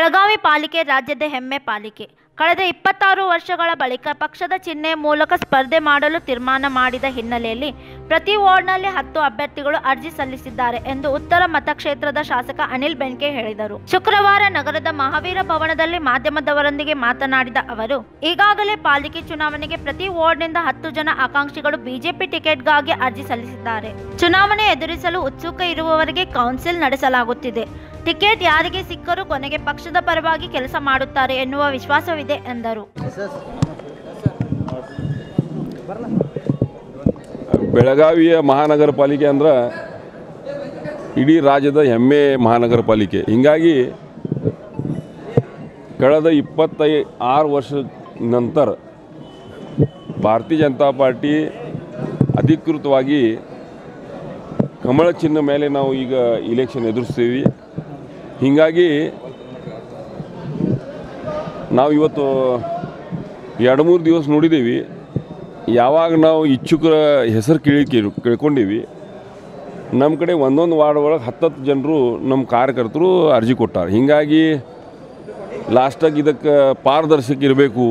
ಬೆಳಗಾವಿ ಪಾಲಿಕೆ ರಾಜ್ಯದ ಹೆಮ್ಮೆ ಪಾಲಿಕೆ ಕಳೆದ ಇಪ್ಪತ್ತಾರು ವರ್ಷಗಳ ಬಳಿಕ ಪಕ್ಷದ ಚಿಹ್ನೆ ಮೂಲಕ ಸ್ಪರ್ಧೆ ಮಾಡಲು ತೀರ್ಮಾನ ಮಾಡಿದ ಹಿನ್ನೆಲೆಯಲ್ಲಿ ಪ್ರತಿ ವಾರ್ಡ್ನಲ್ಲಿ ಹತ್ತು ಅಭ್ಯರ್ಥಿಗಳು ಅರ್ಜಿ ಸಲ್ಲಿಸಿದ್ದಾರೆ ಎಂದು ಉತ್ತರ ಮತಕ್ಷೇತ್ರದ ಶಾಸಕ ಅನಿಲ್ ಬೆನ್ಕೆ ಹೇಳಿದರು ಶುಕ್ರವಾರ ನಗರದ ಮಹಾವೀರ ಭವನದಲ್ಲಿ ಮಾಧ್ಯಮದವರೊಂದಿಗೆ ಮಾತನಾಡಿದ ಅವರು ಈಗಾಗಲೇ ಪಾಲಿಕೆ ಚುನಾವಣೆಗೆ ಪ್ರತಿ ವಾರ್ಡ್ನಿಂದ ಹತ್ತು ಜನ ಆಕಾಂಕ್ಷಿಗಳು ಬಿಜೆಪಿ ಟಿಕೆಟ್ಗಾಗಿ ಅರ್ಜಿ ಸಲ್ಲಿಸಿದ್ದಾರೆ ಚುನಾವಣೆ ಎದುರಿಸಲು ಉತ್ಸುಕ ಇರುವವರಿಗೆ ಕೌನ್ಸಿಲ್ ನಡೆಸಲಾಗುತ್ತಿದೆ ಟಿಕೆಟ್ ಯಾರಿಗೆ ಸಿಕ್ಕರೂ ಕೊನೆಗೆ ಪಕ್ಷದ ಪರವಾಗಿ ಕೆಲಸ ಮಾಡುತ್ತಾರೆ ಎನ್ನುವ ವಿಶ್ವಾಸವಿದೆ ಎಂದರು ಬೆಳಗಾವಿಯ ಮಹಾನಗರ ಪಾಲಿಕೆ ಅಂದ್ರೆ ಇಡೀ ರಾಜ್ಯದ ಹೆಮ್ಮೆ ಮಹಾನಗರ ಪಾಲಿಕೆ ಹೀಗಾಗಿ ಕಳೆದ ಇಪ್ಪತ್ತೈ ಆರು ವರ್ಷ ನಂತರ ಭಾರತೀಯ ಜನತಾ ಪಾರ್ಟಿ ಅಧಿಕೃತವಾಗಿ ಕಮಲ ಚಿಹ್ನೆ ಮೇಲೆ ನಾವು ಈಗ ಇಲೆಕ್ಷನ್ ಎದುರಿಸ್ತೀವಿ ಹೀಗಾಗಿ ನಾವು ಇವತ್ತು ಎರಡು ಮೂರು ದಿವಸ ನೋಡಿದ್ದೀವಿ ಯಾವಾಗ ನಾವು ಇಚ್ಛುಕರ ಹೆಸರು ಕೇಳಿ ಕೇಳಿ ಕೇಳ್ಕೊಂಡೀವಿ ನಮ್ಮ ಕಡೆ ಒಂದೊಂದು ವಾರ್ಡ್ ಒಳಗೆ ಹತ್ತತ್ತು ಜನರು ನಮ್ಮ ಕಾರ್ಯಕರ್ತರು ಅರ್ಜಿ ಕೊಟ್ಟಾರೆ ಹೀಗಾಗಿ ಲಾಸ್ಟಾಗಿ ಇದಕ್ಕೆ ಪಾರದರ್ಶಕ ಇರಬೇಕು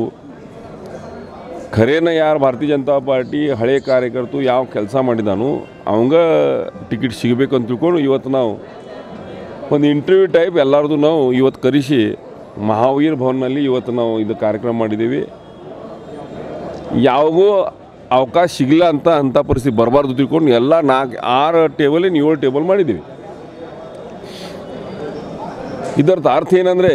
ಖರೇನ ಯಾರು ಭಾರತೀಯ ಜನತಾ ಪಾರ್ಟಿ ಹಳೆ ಕಾರ್ಯಕರ್ತರು ಯಾವ ಕೆಲಸ ಮಾಡಿದಾನು ಅವಂಗ ಟಿಕೆಟ್ ಸಿಗಬೇಕು ಅಂತ ತಿಳ್ಕೊಂಡು ಇವತ್ತು ನಾವು ಒಂದು ಇಂಟರ್ವ್ಯೂ ಟೈಪ್ ಎಲ್ಲರದು ನಾವು ಇವತ್ತು ಕರೆಸಿ ಮಹಾವೀರ್ ಭವನ್ನಲ್ಲಿ ಇವತ್ತು ನಾವು ಇದು ಕಾರ್ಯಕ್ರಮ ಮಾಡಿದ್ದೀವಿ ಯಾವಾಗೂ ಅವಕಾಶ ಸಿಗಲ್ಲ ಅಂತ ಅಂಥ ಪರಿಸ್ಥಿತಿ ಬರಬಾರ್ದು ತಿಳ್ಕೊಂಡು ಎಲ್ಲ ನಾಲ್ಕು ಆರು ಟೇಬಲ್ ಏನು ಏಳು ಟೇಬಲ್ ಮಾಡಿದ್ದೀವಿ ಇದರದ್ದು ಅರ್ಥ ಏನಂದರೆ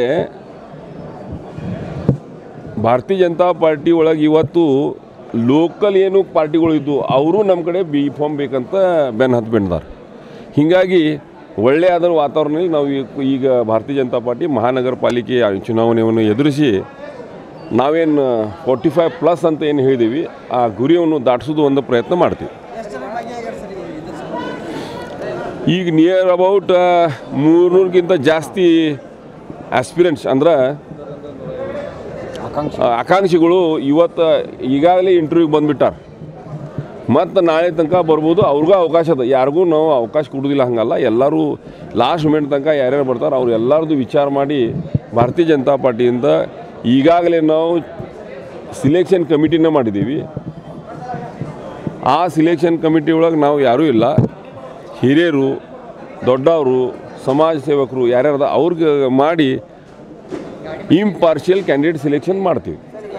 ಭಾರತೀಯ ಜನತಾ ಪಾರ್ಟಿ ಒಳಗೆ ಇವತ್ತು ಲೋಕಲ್ ಏನು ಪಾರ್ಟಿಗಳು ಇದ್ದು ಅವರು ನಮ್ಮ ಕಡೆ ಬಿ ಫಾರ್ಮ್ ಬೇಕಂತ ಬೆನ್ನು ಹತ್ತು ಬೆಂಡ್ದಾರೆ ಹೀಗಾಗಿ ಒಳ್ಳೆಯಾದ ವಾತಾವರಣದಲ್ಲಿ ನಾವು ಈ- ಈಗ ಭಾರತೀಯ ಜನತಾ ಪಾರ್ಟಿ ಮಹಾನಗರ ಪಾಲಿಕೆ ಚುನಾವಣೆಯನ್ನು ಎದುರಿಸಿ ನಾವೇನು ಫೋರ್ಟಿ ಫೈವ್ ಪ್ಲಸ್ ಅಂತ ಏನು ಹೇಳಿದ್ದೀವಿ ಆ ಗುರಿಯನ್ನು ದಾಟಿಸೋದು ಒಂದು ಪ್ರಯತ್ನ ಮಾಡ್ತೀವಿ ಈಗ ನಿಯರ್ ಅಬೌಟ್ ಮೂರ್ನೂರಕ್ಕಿಂತ ಜಾಸ್ತಿ ಆಸ್ಪಿರೆಂಟ್ಸ್ ಅಂದ್ರೆ ಆ, ಆಕಾಂಕ್ಷಿಗಳು ಇವತ್ತು ಈಗಾಗಲೇ ಇಂಟರ್ವ್ಯೂಗೆ ಬಂದುಬಿಟ್ಟಾರ ಮತ್ತು ನಾಳೆ ತನಕ ಬರ್ಬೋದು ಅವ್ರಿಗೂ ಅವಕಾಶ ಅದ ಯಾರಿಗೂ ನಾವು ಅವಕಾಶ ಕೊಡೋದಿಲ್ಲ ಹಂಗಲ್ಲ ಎಲ್ಲರೂ ಲಾಸ್ಟ್ ಮೂಮೆಂಟ್ ತನಕ ಯಾರ್ಯಾರು ಬರ್ತಾರೆ ಅವ್ರು ಎಲ್ಲರದು ವಿಚಾರ ಮಾಡಿ ಭಾರತೀಯ ಜನತಾ ಪಾರ್ಟಿಯಿಂದ ಈಗಾಗಲೇ ನಾವು ಸಿಲೆಕ್ಷನ್ ಕಮಿಟಿನ ಮಾಡಿದ್ದೀವಿ ಆ ಸಿಲೆಕ್ಷನ್ ಕಮಿಟಿ ಒಳಗೆ ನಾವು ಯಾರೂ ಇಲ್ಲ ಹಿರಿಯರು ದೊಡ್ಡವರು ಸಮಾಜ ಸೇವಕರು ಯಾರ್ಯಾರದ ಅವ್ರಿಗೆ ಮಾಡಿ ಇಂಪಾರ್ಷಿಯಲ್ ಕ್ಯಾಂಡಿಡೇಟ್ ಸಿಲೆಕ್ಷನ್ ಮಾಡ್ತೀವಿ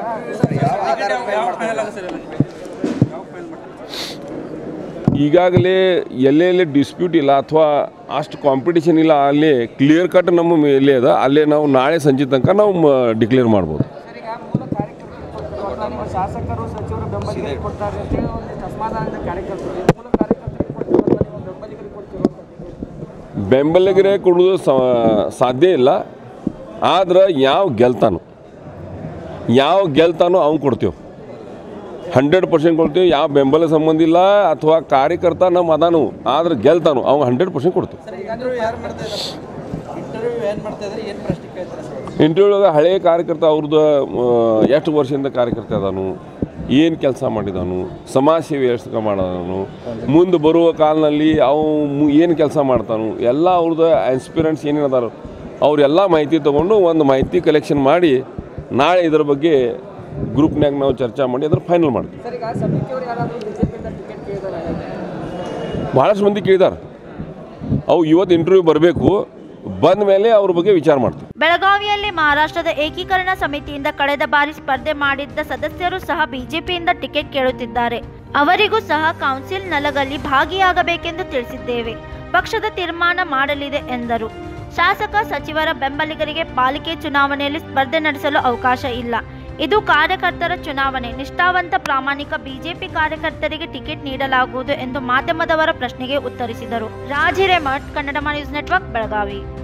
ಈಗಾಗಲೇ ಎಲ್ಲೆಲ್ಲಿ ಡಿಸ್ಪ್ಯೂಟ್ ಇಲ್ಲ ಅಥವಾ ಅಷ್ಟು ಕಾಂಪಿಟೇಷನ್ ಇಲ್ಲ ಅಲ್ಲಿ ಕ್ಲಿಯರ್ ಕಟ್ ನಮ್ಮ ಮೇಲೆ ಅದ ಅಲ್ಲೇ ನಾವು ನಾಳೆ ಸಂಜೆ ತನಕ ನಾವು ಡಿಕ್ಲೇರ್ ಮಾಡ್ಬೋದು ಸರ್ ಈಗ ಮೂಲ ಕಾರ್ಯಕರ್ತರು ಕೊಡ್ತಾರೆ, ನಿಮ್ಮ ಶಾಸಕರು ಸಚಿವರು ಬೆಂಬಲಿಗರಿಗೆ ಕೊಡ್ತಾರೆ ಅಂತೇಳಿ ಒಂದಿಷ್ಟು ಅಸಮಾಧಾನದ ಕಾರ್ಯಕರ್ತರು ಈ ಮೂಲ ಕಾರ್ಯಕರ್ತರಿಗೆ ಕೊಡ್ತಿರೋ ಅಥವಾ ನಿಮ್ಮ ಬೆಂಬಲಿಗರಿಗೆ ಕೊಡ್ತಿರೋ ಅಂತ ಬೆಂಬಲಿಗರೇ ಕೊಡೋದು ಸ- ಸಾಧ್ಯ ಇಲ್ಲ ಆದ್ರೆ ಯಾವ ಗೆಲ್ತಾನೋ ಯಾವ ಗೆಲ್ತಾನೋ ಅವ್ನು ಕೊಡ್ತೀವಿ ಹಂಡ್ರೆಡ್ ಪರ್ಸೆಂಟ್ ಕೊಡ್ತೀವಿ ಯಾವ ಬೆಂಬಲ ಸಂಬಂಧ ಇಲ್ಲ ಅಥವಾ ಕಾರ್ಯಕರ್ತ ನಮ್ಮ ಅದಾನು ಆದ್ರೆ ಗೆಲ್ತಾನು ಅವ್ನು ಹಂಡ್ರೆಡ್ ಪರ್ಸೆಂಟ್ ಕೊಡ್ತೀವಿ ಇಂಟರ್ವ್ಯೂ ಯಾರು ಮಾಡ್ತಾ ಇದ್ದಾರೆ ಇಂಟರ್ವ್ಯೂ ಏನು ಮಾಡ್ತಾ ಇದ್ದಾರೆ ಏನು ಪ್ರಶ್ನೆ ಕೇಳ್ತಾರೆ ಸರ್ ಇಂಟರ್ವ್ಯೂ ಒಳಗೆ ಹಳೆಯ ಕಾರ್ಯಕರ್ತ ಅವ್ರದ್ದು ಎಷ್ಟು ವರ್ಷದಿಂದ ಕಾರ್ಯಕರ್ತ ಅದಾನು ಏನು ಕೆಲಸ ಮಾಡಿದಾನು ಸಮಾಜ ಸೇವೆ ಎಷ್ಟು ಮಾಡಿದಾನು ಮುಂದೆ ಬರುವ ಕಾಲದಲ್ಲಿ ಅವು ಏನು ಕೆಲಸ ಮಾಡ್ತಾನು ಎಲ್ಲ ಅವ್ರದ್ದು ಆನ್ಸ್ಪಿರೆಂಟ್ಸ್ ಏನೇನು ಅದಾರು ಅವರೆಲ್ಲ ಮಾಹಿತಿ ತೊಗೊಂಡು ಒಂದು ಮಾಹಿತಿ ಕಲೆಕ್ಷನ್ ಮಾಡಿ ನಾಳೆ ಇದ್ರ ಬಗ್ಗೆ ಗ್ರೂಪ್ನಾಗ ನಾವು ಚರ್ಚೆ ಮಾಡಿ ಅದ್ರ ಫೈನಲ್ ಮಾಡ್ತೀವಿ ಸರ್ ಈಗ ಸಮಿತಿಯವರು ಯಾರಾದರೂ ಬಿಜೆಪಿಯಿಂದ ಟಿಕೆಟ್ ಕೇಳಿದಾರೆ ಭಾಳಷ್ಟು ಮಂದಿ ಕೇಳಿದಾರೆ ಅವು ಇವತ್ತು ಇಂಟರ್ವ್ಯೂ ಬರಬೇಕು ಬಂದ ಮೇಲೆ ಅವ್ರ ಬಗ್ಗೆ ವಿಚಾರ ಮಾಡ್ತೀವಿ ಬೆಳಗಾವಿಯಲ್ಲಿ ಮಹಾರಾಷ್ಟ್ರದ ಏಕೀಕರಣ ಸಮಿತಿಯಿಂದ ಕಳೆದ ಬಾರಿ ಸ್ಪರ್ಧೆ ಮಾಡಿದ್ದ ಸದಸ್ಯರು ಸಹ ಬಿಜೆಪಿಯಿಂದ ಟಿಕೆಟ್ ಕೇಳುತ್ತಿದ್ದಾರೆ ಅವರಿಗೂ ಸಹ ಕೌನ್ಸಿಲ್ ನಲಗಲ್ಲಿ ಭಾಗಿಯಾಗಬೇಕೆಂದು ತಿಳಿಸಿದ್ದೇವೆ ಪಕ್ಷದ ತೀರ್ಮಾನ ಮಾಡಲಿದೆ ಎಂದರು ಶಾಸಕ ಸಚಿವರ ಬೆಂಬಲಿಗರಿಗೆ ಪಾಲಿಕೆ ಚುನಾವಣೆಯಲ್ಲಿ ಸ್ಪರ್ಧೆ ನಡೆಸಲು ಅವಕಾಶ ಇಲ್ಲ ಇದು ಕಾರ್ಯಕರ್ತರ ಚುನಾವಣೆ ನಿಷ್ಠಾವಂತ ಪ್ರಾಮಾಣಿಕ ಬಿಜೆಪಿ ಕಾರ್ಯಕರ್ತರಿಗೆ ಟಿಕೆಟ್ ನೀಡಲಾಗುವುದು ಎಂದು ಮಾಧ್ಯಮದವರ ಪ್ರಶ್ನೆಗೆ ಉತ್ತರಿಸಿದರು ರಾಜ್ ಹಿರೇಮಠ್ ಕನ್ನಡ ನ್ಯೂಸ್ ನೆಟ್ವರ್ಕ್ ಬೆಳಗಾವಿ